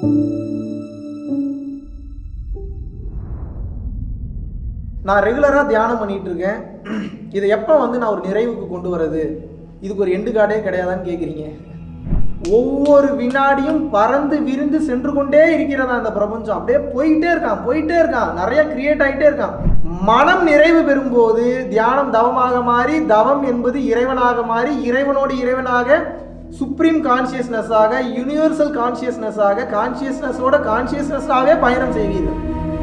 நான் ரெகுலராக தியானம் பண்ணிட்டு இருக்கேன் இதை எப்போ வந்து நான் ஒரு நிறைவுக்கு கொண்டு வர்றது இதுக்கு ஒரு எண்டு கார்டே கிடையாதான்னு கேட்குறீங்க ஒவ்வொரு வினாடியும் பறந்து விரிந்து சென்று கொண்டே இருக்கிறதா அந்த பிரபஞ்சம் அப்படியே போயிட்டே இருக்கான் போயிட்டே இருக்கான் நிறைய கிரியேட் ஆகிட்டே இருக்கான் மனம் நிறைவு பெறும்போது தியானம் தவமாக மாறி தவம் என்பது இறைவனாக மாறி இறைவனோடு இறைவனாக சுப்ரீம் கான்சியஸ்னஸாக யூனிவர்சல் கான்சியஸ்னஸாக கான்சியஸ்னஸோட கான்சியஸ்னஸாகவே பயணம் செய்வீர்கள்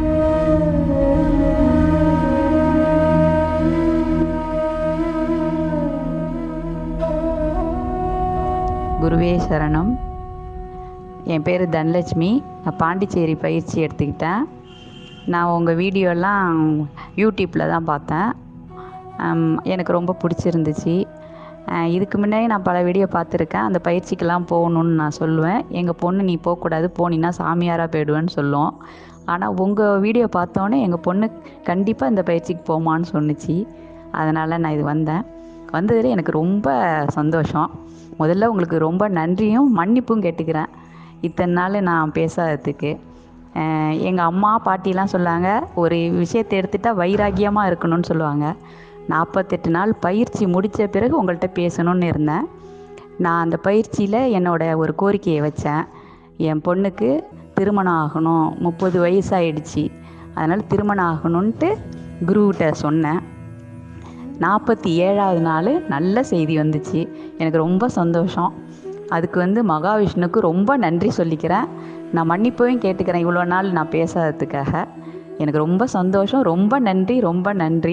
குருவே சரணம் என் பேர் தனலட்சுமி நான் பாண்டிச்சேரி பயிற்சி எடுத்துக்கிட்டேன் நான் உங்கள் வீடியோலாம் யூடியூப்பில் தான் பார்த்தேன் ஆம், எனக்கு ரொம்ப பிடிச்சிருந்துச்சு அஹ், இதுக்கு முன்னாடி நான் பல வீடியோ பார்த்துருக்கேன் அந்த பயிற்சிக்கெல்லாம் போகணுன்னு நான் சொல்லுவேன் எங்கள் பொண்ணு நீ போகக்கூடாது போனீன்னா சாமியாராக போயிடுவேன்னு சொல்லும் ஆனால் உங்கள் வீடியோ பார்த்தோன்னே எங்கள் பொண்ணு கண்டிப்பாக இந்த பயிற்சிக்கு போமான்னு சொன்னுச்சு அதனால் நான் இது வந்தேன் வந்ததில் எனக்கு ரொம்ப சந்தோஷம் முதல்ல உங்களுக்கு ரொம்ப நன்றியும் மன்னிப்பும் கேட்டுக்கிறேன் இத்தனை நாள் நான் பேசாததுக்கு எங்கள் அம்மா பாட்டிலாம் சொல்லாங்க ஒரு விஷயத்தை எடுத்துட்டா வைராக்கியமாக இருக்கணும்னு சொல்லுவாங்க நாற்பத்தெட்டு நாள் பயிற்சி முடித்த பிறகு உங்கள்கிட்ட பேசணும்னு இருந்தேன் நான் அந்த பயிற்சியில் என்னோட ஒரு கோரிக்கையை வச்சேன் என் பொண்ணுக்கு திருமணம் ஆகணும் முப்பது வயசாயிடுச்சு அதனால் திருமணம் ஆகணுன்ட்டு குருக்கிட்ட சொன்னேன் நாற்பத்தி ஏழாவது நாள் நல்ல செய்தி வந்துச்சு எனக்கு ரொம்ப சந்தோஷம் அதுக்கு வந்து மகாவிஷ்ணுக்கு ரொம்ப நன்றி சொல்லிக்கிறேன் நான் மன்னிப்பையும் கேட்டுக்கிறேன் இவ்வளோ நாள் நான் பேசாததுக்காக எனக்கு ரொம்ப சந்தோஷம் ரொம்ப நன்றி ரொம்ப நன்றி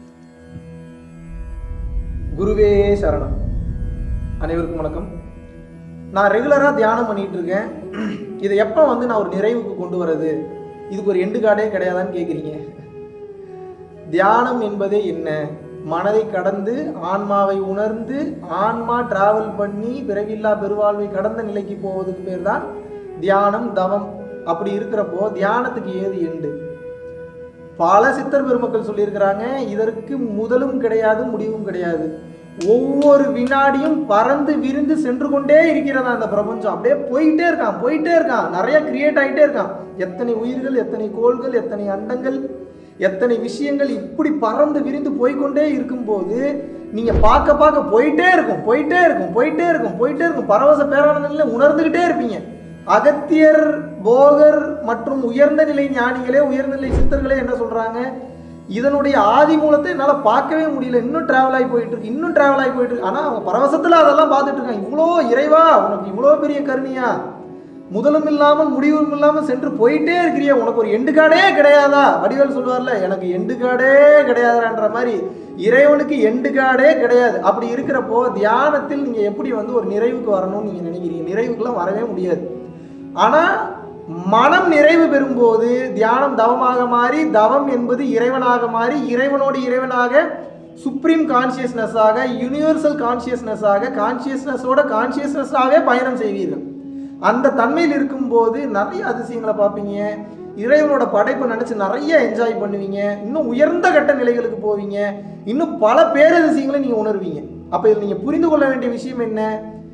குருவே சரணம் அனைவருக்கும் வணக்கம் நான் ரெகுலராக தியானம் பண்ணிட்டு இருக்கேன் இதை எப்போ வந்து நான் ஒரு நிறைவுக்கு கொண்டு வர்றது இதுக்கு ஒரு எண்டு கார்டே கிடையாதான்னு கேட்குறீங்க தியானம் என்பதே என்ன மனதை கடந்து ஆன்மாவை உணர்ந்து ஆன்மா டிராவல் பண்ணி பிறவில்லா பெருவாழ்வை கடந்த நிலைக்கு போவதுக்கு பேர் தான் தியானம் தவம் அப்படி இருக்கிறப்போ தியானத்துக்கு ஏது எண்டு பல சித்தர் பெருமக்கள் சொல்லியிருக்கிறாங்க இதற்கு முதலும் கிடையாது முடிவும் கிடையாது ஒவ்வொரு வினாடியும் பறந்து விரிந்து சென்று கொண்டே இருக்கிறதா அந்த பிரபஞ்சம் அப்படியே போயிட்டே இருக்கான் போயிட்டே இருக்கான் நிறைய கிரியேட் ஆகிட்டே இருக்கான் எத்தனை உயிர்கள் எத்தனை கோள்கள் எத்தனை அண்டங்கள் எத்தனை விஷயங்கள் இப்படி பறந்து விரிந்து போய்க்கொண்டே இருக்கும்போது நீங்க பார்க்க பார்க்க போயிட்டே இருக்கும் போயிட்டே இருக்கும் போயிட்டே இருக்கும் போயிட்டே இருக்கும் பரவச பேரானந்தில் உணர்ந்துகிட்டே இருப்பீங்க அகத்தியர் போகர் மற்றும் உயர்ந்த நிலை ஞானிகளே உயர்ந்த நிலை சித்தர்களே என்ன சொல்றாங்க இதனுடைய ஆதி மூலத்தை என்னால் பார்க்கவே முடியல இன்னும் டிராவல் ஆகி போயிட்டு இருக்கு இன்னும் டிராவல் ஆகி போயிட்டு இருக்கு ஆனால் அவங்க பரவசத்தில் அதெல்லாம் பார்த்துட்டு இருக்காங்க இவ்வளோ இறைவா உனக்கு இவ்வளோ பெரிய கருணையா முதலும் இல்லாமல் முடிவும் இல்லாமல் சென்று போயிட்டே இருக்கிறிய உனக்கு ஒரு எண்டு காடே கிடையாதா வடிவேல் சொல்லுவார்ல எனக்கு எண்டு காடே கிடையாதுன்ற மாதிரி இறைவனுக்கு எண்டு காடே கிடையாது அப்படி இருக்கிறப்போ தியானத்தில் நீங்கள் எப்படி வந்து ஒரு நிறைவுக்கு வரணும்னு நீங்கள் நினைக்கிறீங்க நிறைவுக்குலாம் வரவே முடியாது ஆனால் மனம் நிறைவு பெறும்போது தியானம் தவமாக மாறி தவம் என்பது இறைவனாக மாறி இறைவனோடு இறைவனாக சுப்ரீம் கான்சியஸ்னஸாக யூனிவர்சல் கான்சியஸ்னஸாக கான்சியஸ்னஸோட கான்சியஸ்னஸாகவே பயணம் செய்வீர்கள் அந்த தன்மையில் இருக்கும்போது நிறைய அதிசயங்களை பார்ப்பீங்க இறைவனோட படைப்பை நினச்சி நிறைய என்ஜாய் பண்ணுவீங்க இன்னும் உயர்ந்த கட்ட நிலைகளுக்கு போவீங்க இன்னும் பல பேரதிசயங்களை நீங்கள் உணர்வீங்க அப்போ இதில் நீங்கள் புரிந்து கொள்ள வேண்டிய விஷயம் என்ன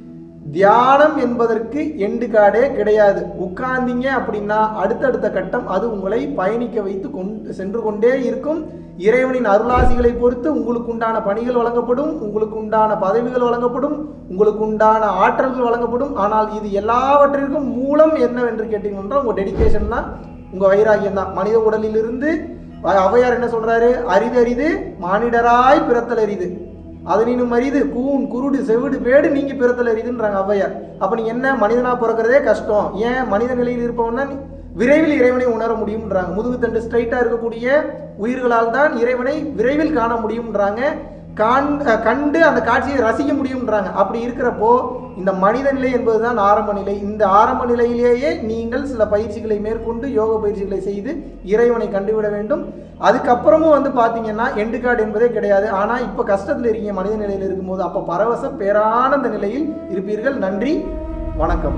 தியானம் என்பதற்கு எண்டு காடே கிடையாது உட்கார்ந்தீங்க அப்படின்னா அடுத்தடுத்த கட்டம் அது உங்களை பயணிக்க வைத்து கொண்டு சென்று கொண்டே இருக்கும் இறைவனின் அருளாசிகளை பொறுத்து உங்களுக்கு உண்டான பணிகள் வழங்கப்படும் உங்களுக்கு உண்டான பதவிகள் வழங்கப்படும் உங்களுக்கு உண்டான ஆற்றல்கள் வழங்கப்படும் ஆனால் இது எல்லாவற்றிற்கும் மூலம் என்னவென்று கேட்டீங்கன்னா உங்கள் டெடிகேஷன் தான் உங்கள் வைராகியம் தான் மனித உடலிலிருந்து ஔவையார் என்ன சொல்றாரு அரிது அரிது மானிடராய் பிறத்தல் அரிது அதனினும் அரிது கூன் குருடு செவிடு பேடு நீங்கி பிறத்தல் அரிதுன்றாங்க ஔவையார் அப்போ நீ என்ன மனிதனா பிறக்கிறதே கஷ்டம் ஏன் மனித நிலையில் இருப்பவன்னா நீ விரைவில் இறைவனை உணர முடியும்ன்றாங்க முதுகு தண்டு ஸ்ட்ரைட்டாக இருக்கக்கூடிய உயிர்களால் தான் இறைவனை விரைவில் காண முடியும்ன்றாங்க காண் அஹ் கண்டு அந்த காட்சியை ரசிக்க முடியும்ன்றாங்க அப்படி இருக்கிறப்போ இந்த மனித நிலை என்பதுதான் ஆரம்ப நிலை இந்த ஆரம்ப நிலையிலேயே நீங்கள் சில பயிற்சிகளை மேற்கொண்டு யோக பயிற்சிகளை செய்து இறைவனை கண்டுவிட வேண்டும் அதுக்கப்புறமும் வந்து பார்த்தீங்கன்னா எண்டு கார்டு என்பதே கிடையாது ஆனால் இப்போ கஷ்டத்தில் இருக்கீங்க மனித நிலையில் இருக்கும்போது அப்போ பரவச பேரானந்த நிலையில் இருப்பீர்கள் நன்றி வணக்கம்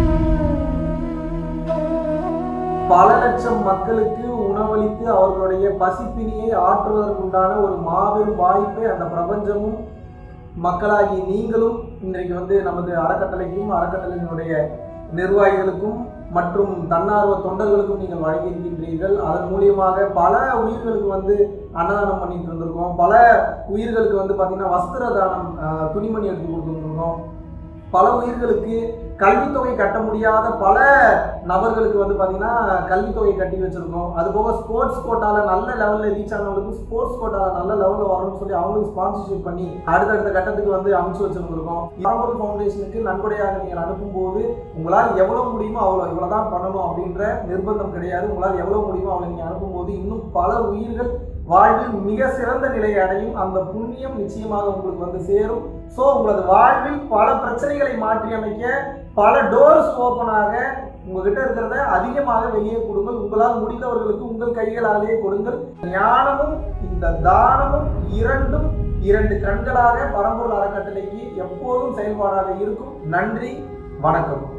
பல லட்சம் மக்களுக்கு உணவளித்து அவர்களுடைய பசிப்பினியை ஆற்றுவதற்குண்டான ஒரு மாபெரும் வாய்ப்பை அந்த பிரபஞ்சமும் மக்களாகிய நீங்களும் இன்றைக்கு வந்து நமது அறக்கட்டளைக்கும் அறக்கட்டளையினுடைய நிர்வாகிகளுக்கும் மற்றும் தன்னார்வ தொண்டர்களுக்கும் நீங்கள் வழங்கியிருக்கின்றீர்கள் அதன் மூலியமாக பல உயிர்களுக்கு வந்து அன்னதானம் பண்ணிட்டு இருந்திருக்கோம் பல உயிர்களுக்கு வந்து பார்த்தீங்கன்னா வஸ்திர தானம் ஆஹ், துணிமணி எடுத்து கொடுத்துருக்கோம் பல உயிர்களுக்கு கல்வித்தொகை கட்ட முடியாத பல நபர்களுக்கு வந்து பார்த்தீங்கன்னா கல்வித்தொகை கட்டி வச்சிருக்கோம் அது போக ஸ்போர்ட்ஸ் கோட்டால நல்ல லெவலில் ரீச் ஆனவங்களுக்கு ஸ்போர்ட்ஸ் கோட்டால நல்ல லெவலில் வரணும்னு சொல்லி அவங்களுக்கு ஸ்பான்சர்ஷிப் பண்ணி அடுத்தடுத்த கட்டத்துக்கு வந்து அனுப்பிச்சு வச்சிருந்திருக்கோம் பரம்பரை ஃபவுண்டேஷனுக்கு நன்கொடையாக நீங்கள் அனுப்பும்போது உங்களால் எவ்வளோ முடியுமோ அவ்வளோ இவ்வளோ தான் பண்ணணும் அப்படின்ற நிர்பந்தம் கிடையாது உங்களால் எவ்வளோ முடியுமோ அவ்வளோ நீங்கள் அனுப்பும்போது இன்னும் பல உயிர்கள் வாழ்வில் மிக சிறந்த நிலையை அடையும் அந்த புண்ணியம் நிச்சயமாக உங்களுக்கு வந்து சேரும் ஸோ உங்களது வாழ்வில் பல பிரச்சனைகளை மாற்றி அமைக்க பல டோர்ஸ் ஓப்பனாக உங்ககிட்ட இருக்கிறத அதிகமாக வெளியே கொடுங்கள் உங்களால் முடிந்தவர்களுக்கு உங்கள் கைகளாலேயே கொடுங்கள் ஞானமும் இந்த தானமும் இரண்டும் இரண்டு கண்களாக பரம்பொருள் அறக்கட்டளைக்கு எப்போதும் செயல்பாடாக இருக்கும் நன்றி வணக்கம்